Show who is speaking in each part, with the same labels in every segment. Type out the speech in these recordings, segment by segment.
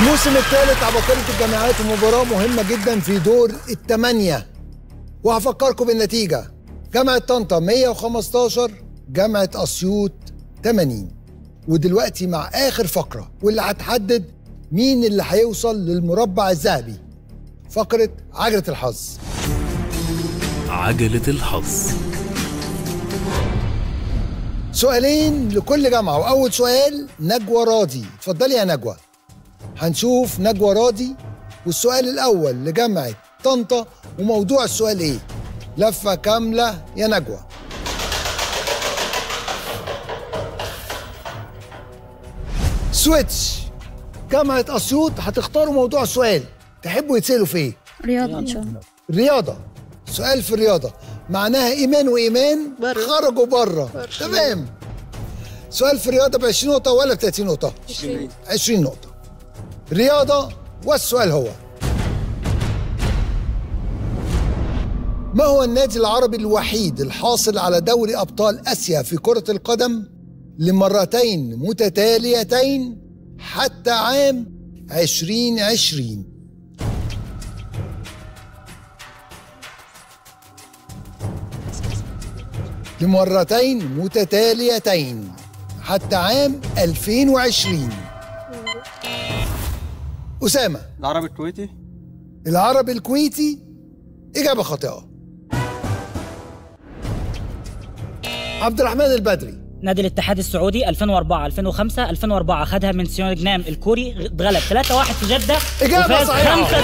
Speaker 1: الموسم الثالث عباقرة الجامعات ومباراة مهمة جدا في دور الثمانية وهفكركم بالنتيجة جامعة طنطا 115 جامعة أسيوط 80 ودلوقتي مع آخر فقرة واللي هتحدد مين اللي هيوصل للمربع الذهبي فقرة عجلة الحظ
Speaker 2: عجلة الحظ
Speaker 1: سؤالين لكل جامعة وأول سؤال نجوى راضي اتفضلي يا نجوى هنشوف نجوى راضي والسؤال الأول لجامعة طنطا وموضوع السؤال إيه لفة كاملة يا نجوى سويتش جامعة أسيوط هتختاروا موضوع السؤال تحبوا يتسألوا في إيه؟
Speaker 3: رياضة إن شاء الله
Speaker 1: رياضة سؤال في الرياضة معناها إيمان وإيمان
Speaker 3: بره.
Speaker 1: خرجوا بره تمام سؤال في الرياضة ب 20 نقطة ولا ب 30 نقطة؟ 20 20 نقطة رياضة والسؤال هو ما هو النادي العربي الوحيد الحاصل على دوري أبطال آسيا في كرة القدم لمرتين متتاليتين حتى عام 2020 لمرتين متتاليتين حتى عام 2020 أسامة
Speaker 4: العربي الكويتي
Speaker 1: العربي الكويتي إجابة خاطئة عبد الرحمن البدري
Speaker 5: نادي الاتحاد السعودي 2004 2005 2004 خدها من سيونجنام الكوري اتغلب 3-1 في جدة
Speaker 1: إجابة
Speaker 5: وفاز
Speaker 1: صحيحة
Speaker 5: 5-0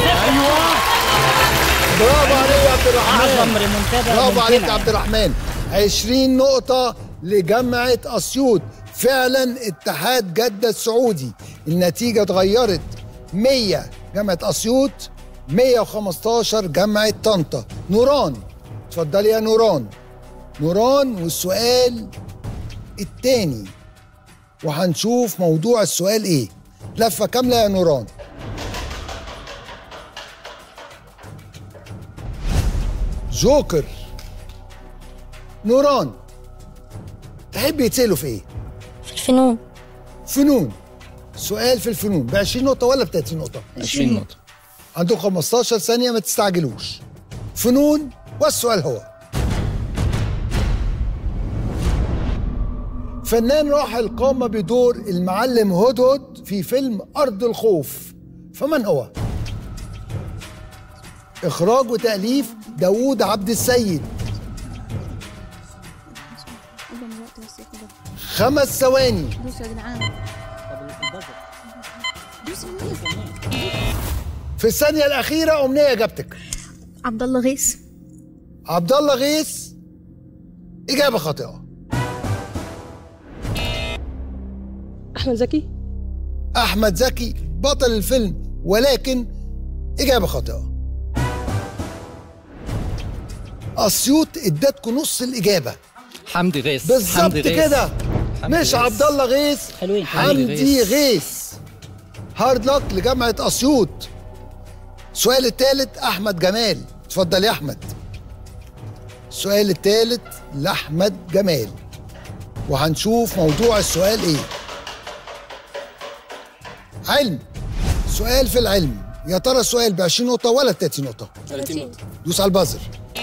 Speaker 1: برافو عليك يا عبد الرحمن
Speaker 5: أعظم ريمونتادا
Speaker 1: برافو عليك
Speaker 5: ممكنة.
Speaker 1: يا عبد الرحمن 20 نقطة لجامعة أسيوط فعلا اتحاد جدة السعودي النتيجة اتغيرت 100 جامعة أسيوط 115 جامعة طنطا نوران اتفضلي يا نوران نوران والسؤال التاني وهنشوف موضوع السؤال ايه لفة كاملة يا نوران جوكر نوران تحب يتسألوا في ايه؟
Speaker 3: في الفنون
Speaker 1: فنون سؤال في الفنون ب 20 نقطة ولا ب 30 نقطة؟
Speaker 3: 20 نقطة
Speaker 1: عندكم 15 ثانية ما تستعجلوش فنون والسؤال هو فنان راحل قام بدور المعلم هدهد في فيلم أرض الخوف فمن هو؟ إخراج وتأليف داوود عبد السيد خمس ثواني
Speaker 3: دوس يا جدعان
Speaker 1: في الثانية الأخيرة أمنية إجابتك
Speaker 3: عبد الله غيث
Speaker 1: عبد الله غيث إجابة خاطئة
Speaker 6: احمد زكي
Speaker 1: أحمد زكي بطل الفيلم ولكن إجابة خاطئة أسيوط ادتكم نص الإجابة
Speaker 7: حمدي غيث
Speaker 1: بالظبط
Speaker 7: حمدي غيث.
Speaker 1: كده
Speaker 7: حمدي
Speaker 1: مش
Speaker 7: غيث.
Speaker 1: عبد الله غيث
Speaker 5: حلوين
Speaker 1: حمدي
Speaker 7: غيث.
Speaker 1: غيث هارد لك لجامعة أسيوط السؤال الثالث أحمد جمال اتفضل يا أحمد السؤال الثالث لأحمد جمال وهنشوف موضوع السؤال إيه علم سؤال في العلم يا ترى السؤال ب 20 نقطة ولا ب 30 نقطة؟
Speaker 4: 30 نقطة
Speaker 1: دوس على البازر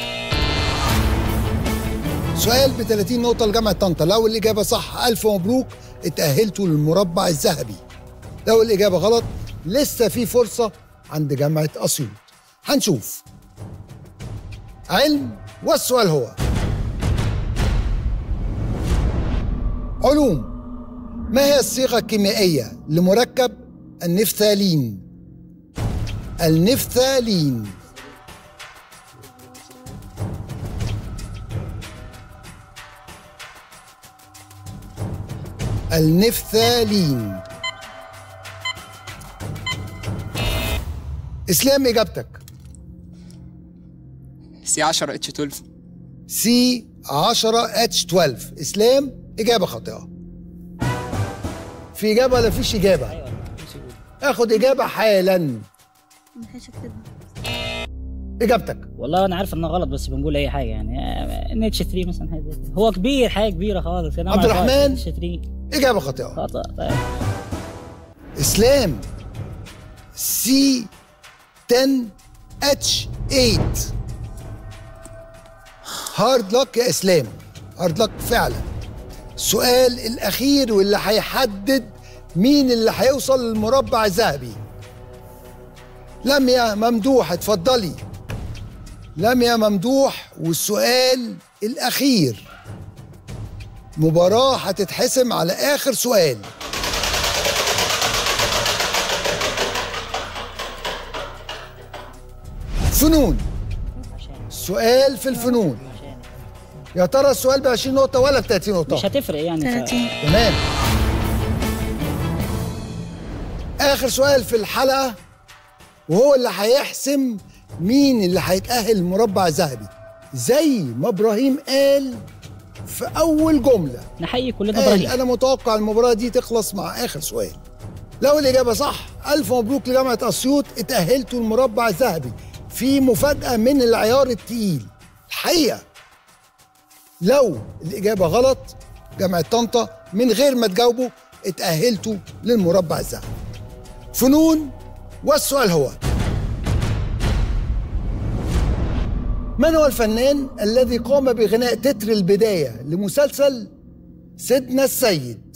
Speaker 1: سؤال ب 30 نقطة لجامعة طنطا لو الإجابة صح ألف مبروك اتأهلتوا للمربع الذهبي لو الإجابة غلط لسه في فرصة عند جامعة أسيوط هنشوف علم والسؤال هو علوم ما هي الصيغة الكيميائية لمركب النفثالين النفثالين النفثالين اسلام اجابتك
Speaker 4: سي 10 اتش 12
Speaker 1: سي 10 اتش 12 اسلام اجابه خاطئه في اجابه ولا فيش اجابه اخد اجابه حالا
Speaker 3: ما حدش يكتبها
Speaker 1: اجابتك
Speaker 5: والله انا عارف انها غلط بس بنقول اي حاجه يعني ان اتش 3 مثلا حاجه زي كده. هو كبير حاجه كبيره خالص يا جماعة
Speaker 1: عبد الرحمن.
Speaker 5: اتش 3
Speaker 1: اجابه خاطئه
Speaker 5: خطا طيب
Speaker 1: اسلام سي 10 اتش 8 هارد لك يا اسلام هارد لك فعلا السؤال الاخير واللي هيحدد مين اللي هيوصل للمربع الذهبي لميا ممدوح اتفضلي لميا ممدوح والسؤال الاخير مباراة هتتحسم على آخر سؤال فنون سؤال في الفنون يا ترى السؤال ب 20 نقطة ولا ب 30 نقطة؟
Speaker 5: مش هتفرق يعني ف...
Speaker 3: 30
Speaker 1: تمام آخر سؤال في الحلقة وهو اللي هيحسم مين اللي هيتأهل المربع الذهبي زي ما إبراهيم قال في أول جملة
Speaker 5: نحيي كلنا
Speaker 1: قال
Speaker 5: ابراهيم
Speaker 1: أنا متوقع المباراة دي تخلص مع آخر سؤال لو الإجابة صح ألف مبروك لجامعة أسيوط اتأهلتوا المربع الذهبي في مفاجأة من العيار التقيل الحقيقة لو الإجابة غلط جامعة طنطا من غير ما تجاوبوا اتأهلتوا للمربع الذهبي فنون والسؤال هو من هو الفنان الذي قام بغناء تتر البداية لمسلسل سيدنا السيد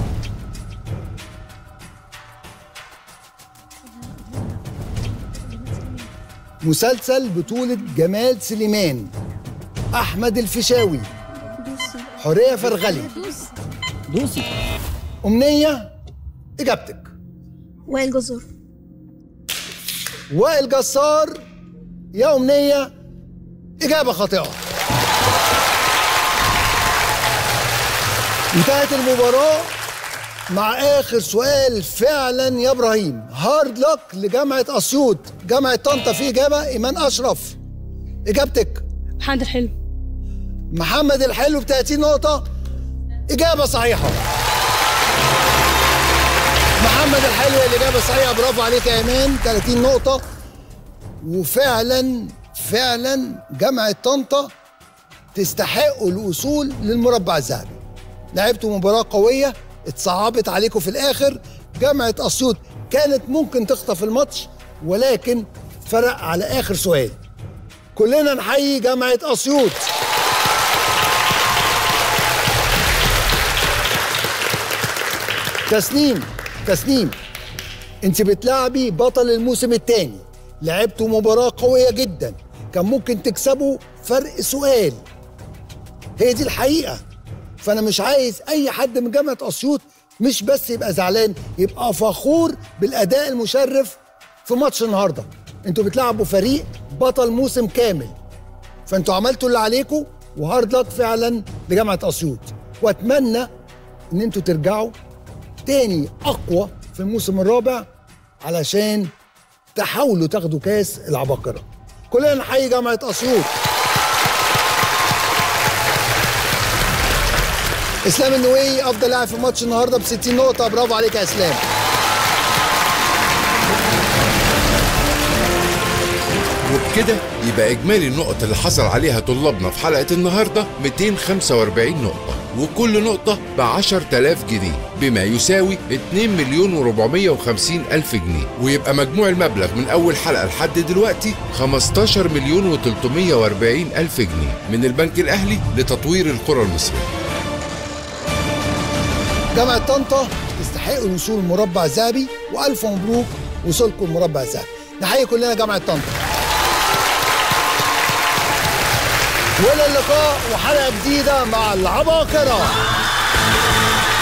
Speaker 1: مسلسل بطولة جمال سليمان أحمد الفيشاوي حورية فرغلي
Speaker 5: دوسي
Speaker 1: أمنية إجابتك
Speaker 3: وائل جزر
Speaker 1: وائل جسار يا أمنية إجابة خاطئة انتهت المباراة مع آخر سؤال فعلا يا إبراهيم هارد لك لجامعة أسيوط جامعة طنطا في إجابة إيمان أشرف إجابتك
Speaker 6: محمد الحلو
Speaker 1: محمد الحلو ب 30 نقطة إجابة صحيحة محمد الحلو هي الإجابة الصحيحة برافو عليك يا إيمان 30 نقطة وفعلا فعلا جامعة طنطا تستحقوا الوصول للمربع الذهبي لعبتوا مباراة قوية اتصعبت عليكم في الآخر جامعة أسيوط كانت ممكن تخطف الماتش ولكن فرق على آخر سؤال كلنا نحيي جامعة أسيوط تسنيم تسنيم انت بتلعبي بطل الموسم الثاني لعبتوا مباراة قوية جدا كان ممكن تكسبوا فرق سؤال هي دي الحقيقة فأنا مش عايز أي حد من جامعة أسيوط مش بس يبقى زعلان يبقى فخور بالأداء المشرف في ماتش النهاردة انتوا بتلعبوا فريق بطل موسم كامل فانتوا عملتوا اللي عليكم وهارد لك فعلا لجامعة أسيوط وأتمنى إن انتوا ترجعوا تاني اقوى في الموسم الرابع علشان تحاولوا تاخدوا كاس العباقره كلنا نحيي جامعه اسيوط اسلام النووي افضل لاعب في ماتش النهارده ب 60 نقطه برافو عليك يا اسلام
Speaker 2: وبكده يبقى إجمالي النقط اللي حصل عليها طلابنا في حلقة النهاردة 245 نقطة وكل نقطة ب 10000 جنيه بما يساوي 2 مليون و450 ألف جنيه ويبقى مجموع المبلغ من أول حلقة لحد دلوقتي 15 مليون و340 ألف جنيه من البنك الأهلي لتطوير القرى المصرية
Speaker 1: جامعه طنطا تستحقوا الوصول المربع الذهبي والف مبروك وصولكم المربع الذهبي نحيي كلنا جامعه طنطا والى اللقاء وحلقه جديده مع العباقره